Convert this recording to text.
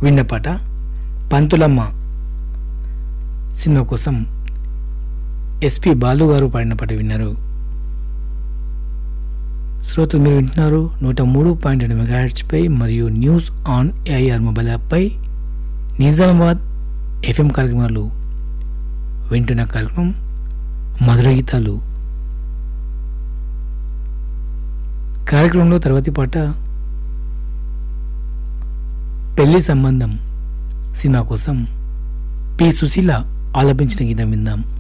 విన్న పాట పంతులమ్మ సినిమా కోసం ఎస్పి బాలు గారు పాడిన పాట విన్నారు శ్రోతలు మీరు వింటున్నారు నూట మూడు పాయింట్ రెండు మెగాహెడ్స్పై మరియు న్యూస్ ఆన్ ఏఐఆర్ మొబైల్ యాప్పై నిజామాబాద్ ఎఫ్ఎం కార్యక్రమాలు వింటున్న కార్యక్రమం మధుర గీతాలు కార్యక్రమంలో తర్వాతి పాట పెళ్లి సంబంధం సినిమా కోసం పి సుశీల ఆలపించిన గీతం విందాం